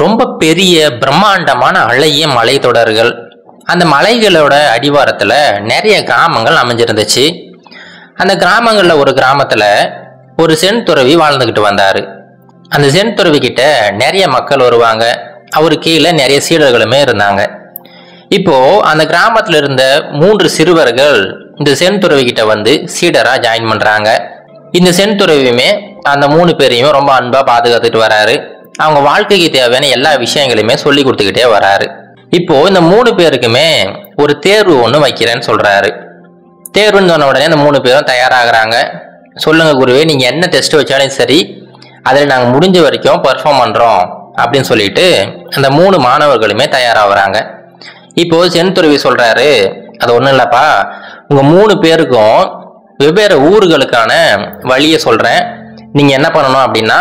ரொம்ப பெரிய பிரம்மாண்டமான அழகிய மலைத்தொடர்கள் அந்த மலைகளோட அடிவாரத்துல நிறைய கிராமங்கள் அமைஞ்சிருந்துச்சு அந்த கிராமங்கள்ல ஒரு கிராமத்துல ஒரு சென் துறவி வாழ்ந்துகிட்டு வந்தாரு அந்த சென் துறவி கிட்ட நிறைய மக்கள் வருவாங்க அவரு கீழே நிறைய சீடர்களுமே இருந்தாங்க இப்போ அந்த கிராமத்துல இருந்த மூன்று சிறுவர்கள் இந்த சென் துறவி கிட்ட வந்து சீடரா ஜாயின் பண்றாங்க இந்த சென் துறவியுமே அந்த மூணு பேரையுமே ரொம்ப அன்பா பாதுகாத்துட்டு வராரு அவங்க வாழ்க்கைக்கு தேவையான எல்லா விஷயங்களையுமே சொல்லி கொடுத்துக்கிட்டே வராரு இப்போ இந்த மூணு பேருக்குமே ஒரு தேர்வு ஒன்று வைக்கிறேன்னு சொல்றாரு தேர்வுன்னு சொன்ன உடனே அந்த மூணு பேரும் தயாராகிறாங்க சொல்லுங்க குருவே நீங்க என்ன டெஸ்ட் வச்சாலும் சரி அதில் நாங்கள் முடிஞ்ச வரைக்கும் பெர்ஃபார்ம் பண்றோம் அப்படின்னு சொல்லிட்டு அந்த மூணு மாணவர்களுமே தயாராகிறாங்க இப்போ சென்துருவி சொல்றாரு அது ஒன்றும் இல்லப்பா உங்க மூணு பேருக்கும் வெவ்வேறு ஊர்களுக்கான வழியை சொல்றேன் நீங்க என்ன பண்ணணும் அப்படின்னா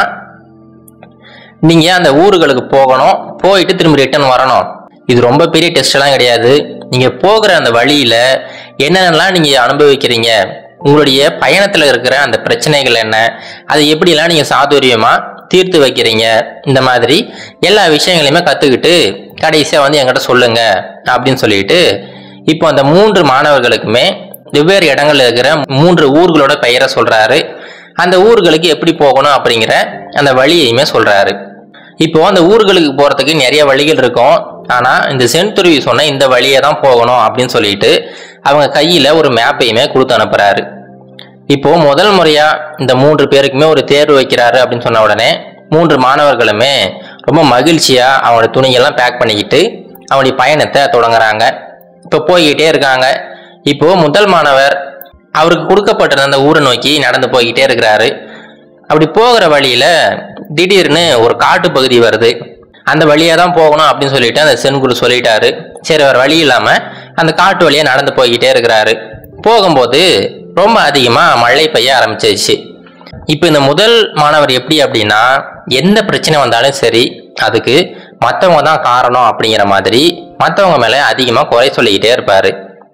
நீங்க அந்த ஊர்களுக்கு போகணும் போயிட்டு திரும்பி ரிட்டர்ன் வரணும் இது ரொம்ப பெரிய டெஸ்ட் எல்லாம் கிடையாது நீங்க போகிற அந்த வழியில என்னென்னலாம் நீங்க அனுபவிக்கிறீங்க உங்களுடைய பயணத்துல இருக்கிற அந்த பிரச்சனைகள் என்ன அதை எப்படிலாம் நீங்க சாதுரியமா தீர்த்து வைக்கிறீங்க இந்த மாதிரி எல்லா விஷயங்களையுமே கத்துக்கிட்டு கடைசியா வந்து என்கிட்ட சொல்லுங்க அப்படின்னு சொல்லிட்டு இப்போ அந்த மூன்று மாணவர்களுக்குமே வெவ்வேறு இடங்கள்ல இருக்கிற மூன்று ஊர்களோட பெயரை சொல்றாரு அந்த ஊர்களுக்கு எப்படி போகணும் அப்படிங்கிற அந்த வழியையுமே சொல்றாரு இப்போ அந்த ஊர்களுக்கு போறதுக்கு நிறைய வழிகள் இருக்கும் ஆனா இந்த சென்துருவி சொன்ன இந்த வழியை தான் போகணும் அப்படின்னு சொல்லிட்டு அவங்க கையில ஒரு மேப்பையுமே கொடுத்து அனுப்புறாரு இப்போ முதல் முறையா இந்த மூன்று பேருக்குமே ஒரு தேர்வு வைக்கிறாரு அப்படின்னு சொன்ன உடனே மூன்று மாணவர்களுமே ரொம்ப மகிழ்ச்சியா அவங்களோட துணியெல்லாம் பேக் பண்ணிக்கிட்டு அவங்களுடைய பயணத்தை தொடங்குறாங்க இப்போ போய்கிட்டே இருக்காங்க இப்போ முதல் மாணவர் அவருக்கு கொடுக்கப்பட்டிருந்த அந்த ஊரை நோக்கி நடந்து போய்கிட்டே இருக்கிறாரு அப்படி போகிற வழியில திடீர்னு ஒரு காட்டு பகுதி வருது அந்த வழியா தான் போகணும் அப்படின்னு சொல்லிட்டு அந்த சென்குரு சொல்லிட்டாரு சரி வேற வழி இல்லாம அந்த காட்டு வழியா நடந்து போய்கிட்டே இருக்கிறாரு போகும்போது ரொம்ப அதிகமா மழை பெய்ய ஆரம்பிச்சிருச்சு இப்போ இந்த முதல் மாணவர் எப்படி அப்படின்னா எந்த பிரச்சனை வந்தாலும் சரி அதுக்கு மற்றவங்க தான் காரணம் அப்படிங்கிற மாதிரி மற்றவங்க மேல அதிகமாக குறை சொல்லிக்கிட்டே இருப்பாரு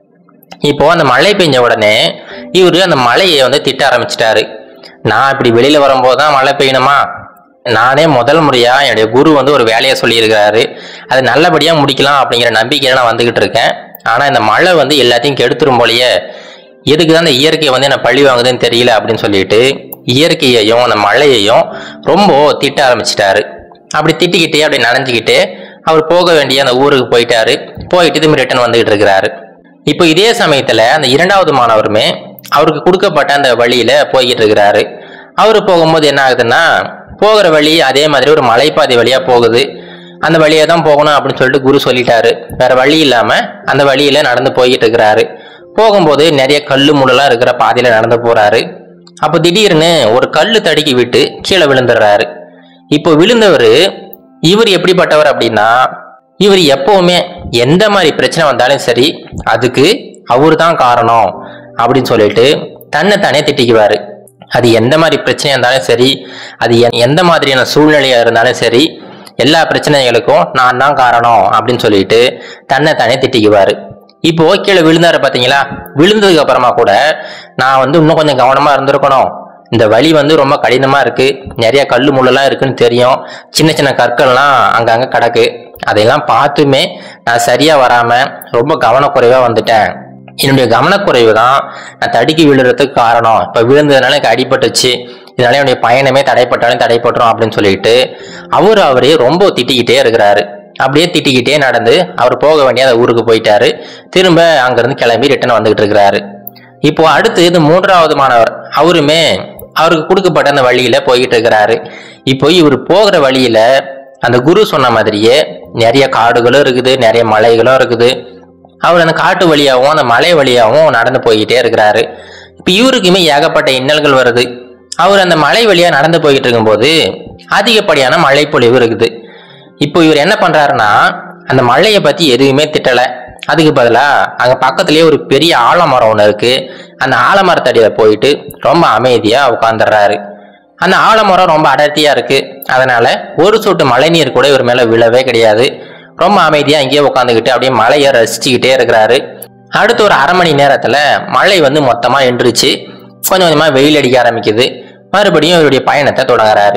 இப்போ அந்த மழை பெஞ்ச உடனே இவரு அந்த மழையை வந்து திட்ட ஆரம்பிச்சிட்டாரு நான் இப்படி வெளியில வரும்போது தான் மழை பெய்யணுமா நானே முதல் முறையா என்னுடைய குரு வந்து ஒரு வேலையை சொல்லியிருக்கிறாரு அது நல்லபடியா முடிக்கலாம் அப்படிங்கிற நம்பிக்கையில நான் வந்துகிட்டு இருக்கேன் ஆனா இந்த மழை வந்து எல்லாத்தையும் கெடுத்துரும் போலயே எதுக்கு தான் இந்த இயற்கை வந்து என்ன பழி வாங்குதுன்னு தெரியல அப்படின்னு சொல்லிட்டு இயற்கையையும் அந்த மழையையும் ரொம்ப திட்ட ஆரம்பிச்சிட்டாரு அப்படி திட்டிக்கிட்டே அப்படி நனைஞ்சுக்கிட்டே அவர் போக வேண்டிய அந்த ஊருக்கு போயிட்டாரு போயிட்டு திரும்பி ரிட்டர்ன் வந்துகிட்டு இருக்கிறாரு இப்போ இதே சமயத்துல அந்த இரண்டாவது மாணவருமே அவருக்கு கொடுக்கப்பட்ட அந்த வழியில போய்கிட்டு இருக்கிறாரு அவரு போகும்போது என்ன ஆகுதுன்னா போகிற வழி அதே மாதிரி ஒரு மலைப்பாதை வழியா போகுது அந்த வழியா தான் போகணும் அப்படின்னு சொல்லிட்டு குரு சொல்லிட்டாரு வேற வழி இல்லாம அந்த வழியில நடந்து போய்கிட்டு இருக்கிறாரு போகும்போது நிறைய கல்லு முள்ளெல்லாம் இருக்கிற பாதையில நடந்து போறாரு அப்போ திடீர்னு ஒரு கல்லு தடுக்கி விட்டு கீழே விழுந்துடுறாரு இப்போ விழுந்தவர் இவர் எப்படிப்பட்டவர் அப்படின்னா இவர் எப்பவுமே எந்த மாதிரி பிரச்சனை வந்தாலும் சரி அதுக்கு அவரு தான் காரணம் அப்படின்னு சொல்லிட்டு தன்னை தானே திட்டிக்குவாரு அது எந்த மாதிரி பிரச்சனையா இருந்தாலும் சரி அது எ- எந்த மாதிரியான சூழ்நிலையா இருந்தாலும் சரி எல்லா பிரச்சனைகளுக்கும் நான் தான் காரணம் அப்படின்னு சொல்லிட்டு தன்னை தானே திட்டிக்குவாரு இப்போ கீழே விழுந்தாரு பாத்தீங்களா விழுந்ததுக்கு அப்புறமா கூட நான் வந்து இன்னும் கொஞ்சம் கவனமா இருந்திருக்கணும் இந்த வழி வந்து ரொம்ப கடினமா இருக்கு நிறைய கல்லு முள்ளெல்லாம் இருக்குன்னு தெரியும் சின்ன சின்ன கற்கள்லாம் அங்கங்க கிடக்கு அதையெல்லாம் பார்த்துமே நான் சரியா வராம ரொம்ப கவனக்குறைவா வந்துட்டேன் என்னுடைய கவனக்குறைவு தான் நான் தடுக்கி விழுறதுக்கு காரணம் இப்ப விழுந்ததுனால எனக்கு அடிபட்டுச்சு இதனால என்னுடைய பயணமே தடைப்பட்டாலும் தடைப்பட்டுரும் அப்படின்னு சொல்லிட்டு அவரு அவரே ரொம்ப திட்டிக்கிட்டே இருக்கிறாரு அப்படியே திட்டிக்கிட்டே நடந்து அவர் போக வேண்டிய அந்த ஊருக்கு போயிட்டாரு திரும்ப அங்கிருந்து கிளம்பி ரிட்டர்ன் வந்துகிட்டு இருக்கிறாரு இப்போ அடுத்து இது மூன்றாவது மாணவர் அவருமே அவருக்கு கொடுக்கப்பட்ட அந்த வழியில போய்கிட்டு இருக்கிறாரு இப்போ இவர் போகிற வழியில அந்த குரு சொன்ன மாதிரியே நிறைய காடுகளும் இருக்குது நிறைய மலைகளும் இருக்குது அவர் அந்த காட்டு வழியாகவும் அந்த மலை வழியாகவும் நடந்து போய்கிட்டே இருக்கிறாரு இப்போ இவருக்குமே ஏகப்பட்ட இன்னல்கள் வருது அவர் அந்த மலை வழியா நடந்து போய்கிட்டு இருக்கும்போது அதிகப்படியான மழைப்பொழிவு இருக்குது இப்போ இவர் என்ன பண்றாருன்னா அந்த மழையை பத்தி எதுவுமே திட்டல அதுக்கு பதிலா அங்க பக்கத்துலயே ஒரு பெரிய ஆலமரம் ஒன்று இருக்கு அந்த ஆலமரத்தடியில போயிட்டு ரொம்ப அமைதியா உட்காந்துடுறாரு அந்த ஆலமரம் ரொம்ப அடர்த்தியா இருக்கு அதனால ஒரு சொட்டு மழைநீர் கூட இவர் மேல விழவே கிடையாது ரொம்ப அமைதியா அங்கேயே உட்காந்துக்கிட்டு அப்படியே மழையை ரசிச்சுக்கிட்டே இருக்கிறாரு அடுத்த ஒரு அரை மணி நேரத்துல மழை வந்து மொத்தமா நின்றுச்சு கொஞ்சம் கொஞ்சமா வெயில் அடிக்க ஆரம்பிக்குது மறுபடியும் இவருடைய பயணத்தை தொடங்குறாரு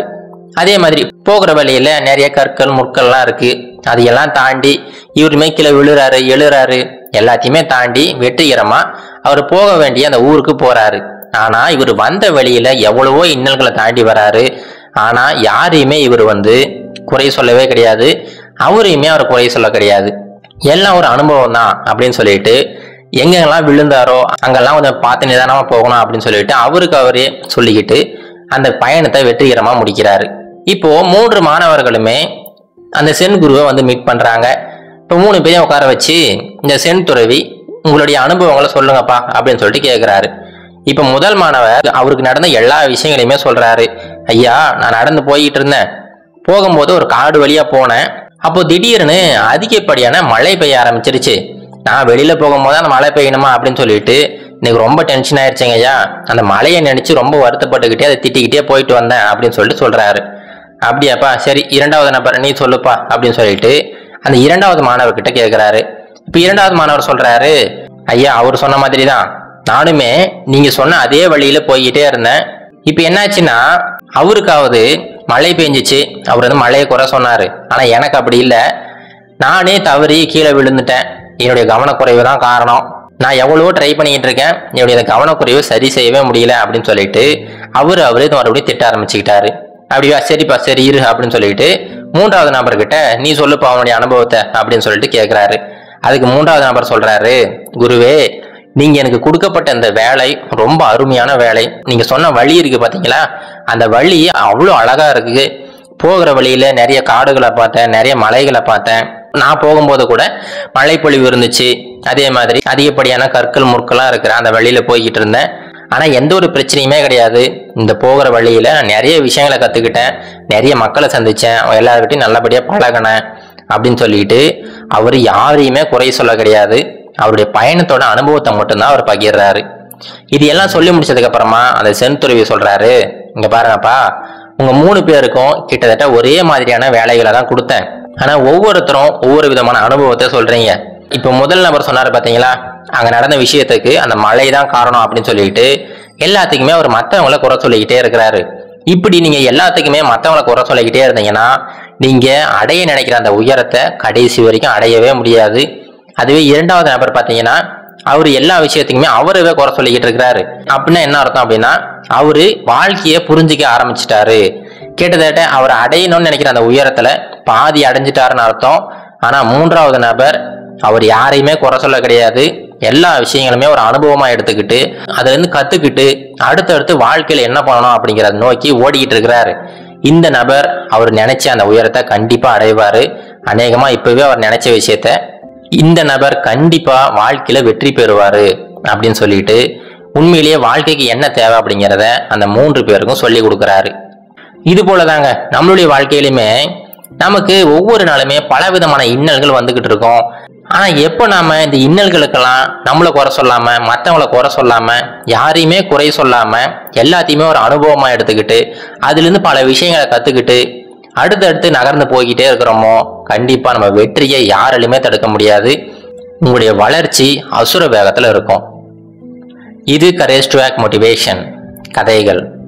அதே மாதிரி போகிற வழியில நிறைய கற்கள் முற்கள்லாம் இருக்கு அதையெல்லாம் தாண்டி இவருமே கீழே விழுறாரு எழுறாரு எல்லாத்தையுமே தாண்டி வெற்றிகரமா அவர் போக வேண்டிய அந்த ஊருக்கு போறாரு ஆனா இவர் வந்த வழியில எவ்வளவோ இன்னல்களை தாண்டி வராரு ஆனா யாரையுமே இவர் வந்து குறை சொல்லவே கிடையாது அவரையுமே அவர் குறை சொல்ல கிடையாது எல்லாம் ஒரு அனுபவம் தான் அப்படின்னு சொல்லிட்டு எங்கெங்கெல்லாம் விழுந்தாரோ அங்கெல்லாம் கொஞ்சம் பார்த்து நிதானமா போகணும் அப்படின்னு சொல்லிட்டு அவருக்கு அவரே சொல்லிக்கிட்டு அந்த பயணத்தை வெற்றிகரமா முடிக்கிறாரு இப்போ மூன்று மாணவர்களுமே அந்த சென் குருவை வந்து மீட் பண்றாங்க இப்போ மூணு பேரையும் உட்கார வச்சு இந்த சென் துறவி உங்களுடைய அனுபவங்களை சொல்லுங்கப்பா அப்படின்னு சொல்லிட்டு கேட்குறாரு இப்போ முதல் மாணவர் அவருக்கு நடந்த எல்லா விஷயங்களையுமே சொல்றாரு ஐயா நான் நடந்து போய்கிட்டு இருந்தேன் போகும்போது ஒரு காடு வழியா போனேன் அப்போ திடீர்னு அதிகப்படியான மழை பெய்ய ஆரம்பிச்சிருச்சு நான் வெளியில போகும்போது அந்த மழை பெய்யணுமா அப்படின்னு சொல்லிட்டு இன்னைக்கு ரொம்ப டென்ஷன் ஆயிடுச்சுங்க ஐயா அந்த மழையை நினைச்சு ரொம்ப வருத்தப்பட்டுக்கிட்டே அதை திட்டிக்கிட்டே போயிட்டு வந்தேன் அப்படின்னு சொல்லிட்டு சொல்றாரு அப்படியாப்பா சரி இரண்டாவது நபர் நீ சொல்லுப்பா அப்படின்னு சொல்லிட்டு அந்த இரண்டாவது மாணவர்கிட்ட கேட்குறாரு இப்போ இரண்டாவது மாணவர் சொல்றாரு ஐயா அவர் சொன்ன மாதிரி தான் நானுமே நீங்க சொன்ன அதே வழியில போய்கிட்டே இருந்தேன் இப்போ என்னாச்சுன்னா அவருக்காவது மழை பெஞ்சிச்சு அவர் வந்து மழையை குறை சொன்னாரு ஆனா எனக்கு அப்படி இல்லை நானே தவறி கீழே விழுந்துட்டேன் என்னுடைய கவனக்குறைவு தான் காரணம் நான் எவ்வளவோ ட்ரை பண்ணிக்கிட்டு இருக்கேன் என்னுடைய இந்த கவனக்குறைவு சரி செய்யவே முடியல அப்படின்னு சொல்லிட்டு அவர் அவரே மறுபடியும் திட்ட ஆரம்பிச்சுக்கிட்டாரு அப்படியா சரிப்பா சரி இரு அப்படின்னு சொல்லிட்டு மூன்றாவது நபர்கிட்ட நீ சொல்லுப்பா அவனுடைய அனுபவத்தை அப்படின்னு சொல்லிட்டு கேட்குறாரு அதுக்கு மூன்றாவது நபர் சொல்றாரு குருவே நீங்க எனக்கு கொடுக்கப்பட்ட இந்த வேலை ரொம்ப அருமையான வேலை நீங்க சொன்ன வழி இருக்கு பாத்தீங்களா அந்த வழி அவ்வளோ அழகா இருக்கு போகிற வழியில நிறைய காடுகளை பார்த்தேன் நிறைய மலைகளை பார்த்தேன் நான் போகும்போது கூட மழைப்பொழிவு இருந்துச்சு அதே மாதிரி அதிகப்படியான கற்கள் முற்கெல்லாம் இருக்கிற அந்த வழியில போய்கிட்டு இருந்தேன் ஆனா எந்த ஒரு பிரச்சனையுமே கிடையாது இந்த போகிற வழியில நான் நிறைய விஷயங்களை கத்துக்கிட்டேன் நிறைய மக்களை சந்திச்சேன் எல்லாருக்கிட்டையும் நல்லபடியா பழகினேன் அப்படின்னு சொல்லிட்டு அவர் யாரையுமே குறை சொல்ல கிடையாது அவருடைய பயணத்தோட அனுபவத்தை மட்டும்தான் அவர் பகிர்றாரு இது எல்லாம் சொல்லி முடிச்சதுக்கு அப்புறமா அந்த செந்துருவி சொல்றாரு இங்க பாருங்கப்பா உங்க மூணு பேருக்கும் கிட்டத்தட்ட ஒரே மாதிரியான வேலைகளை தான் கொடுத்தேன் ஆனா ஒவ்வொருத்தரும் ஒவ்வொரு விதமான அனுபவத்தை சொல்றீங்க இப்போ முதல் நபர் சொன்னாரு பாத்தீங்களா அங்க நடந்த விஷயத்துக்கு அந்த மழை தான் காரணம் அப்படின்னு சொல்லிட்டு எல்லாத்துக்குமே அவர் மத்தவங்கள குறை சொல்லிக்கிட்டே இருக்கிறாரு இப்படி நீங்க எல்லாத்துக்குமே மத்தவங்கள குறை சொல்லிக்கிட்டே இருந்தீங்கன்னா நீங்க அடைய நினைக்கிற அந்த உயரத்தை கடைசி வரைக்கும் அடையவே முடியாது அதுவே இரண்டாவது நபர் பாத்தீங்கன்னா அவர் எல்லா விஷயத்துக்குமே அவரவே குறை சொல்லிக்கிட்டு இருக்கிறாரு அப்படின்னா என்ன அர்த்தம் அப்படின்னா அவரு வாழ்க்கைய புரிஞ்சுக்க ஆரம்பிச்சிட்டாரு கிட்டத்தட்ட அவர் அடையணும்னு நினைக்கிற அந்த உயரத்துல பாதி அடைஞ்சிட்டாருன்னு அர்த்தம் ஆனா மூன்றாவது நபர் அவர் யாரையுமே குறை சொல்ல கிடையாது எல்லா விஷயங்களுமே ஒரு அனுபவமா எடுத்துக்கிட்டு அதுல இருந்து கத்துக்கிட்டு அடுத்தடுத்து வாழ்க்கையில என்ன பண்ணணும் அப்படிங்கறத நோக்கி ஓடிக்கிட்டு இருக்கிறாரு இந்த நபர் அவர் நினைச்ச அந்த உயரத்தை கண்டிப்பா அடைவாரு அநேகமா இப்பவே அவர் நினைச்ச விஷயத்த இந்த நபர் கண்டிப்பா வாழ்க்கையில வெற்றி பெறுவாரு அப்படின்னு சொல்லிட்டு உண்மையிலேயே வாழ்க்கைக்கு என்ன தேவை அப்படிங்கிறத அந்த மூன்று பேருக்கும் சொல்லி கொடுக்குறாரு இது போலதாங்க நம்மளுடைய வாழ்க்கையிலுமே நமக்கு ஒவ்வொரு நாளுமே பல விதமான இன்னல்கள் வந்துகிட்டு இருக்கும் ஆனா எப்போ நாம இந்த இன்னல்களுக்கெல்லாம் நம்மளை குறை சொல்லாம மற்றவங்கள குறை சொல்லாம யாரையுமே குறை சொல்லாம எல்லாத்தையுமே ஒரு அனுபவமா எடுத்துக்கிட்டு அதுல இருந்து பல விஷயங்களை கத்துக்கிட்டு அடுத்தடுத்து நகர்ந்து போய்கிட்டே இருக்கிறோமோ கண்டிப்பா நம்ம வெற்றியை யாராலுமே தடுக்க முடியாது உங்களுடைய வளர்ச்சி அசுர வேகத்துல இருக்கும் இது கரேஜ் டு ஆக் மோட்டிவேஷன் கதைகள்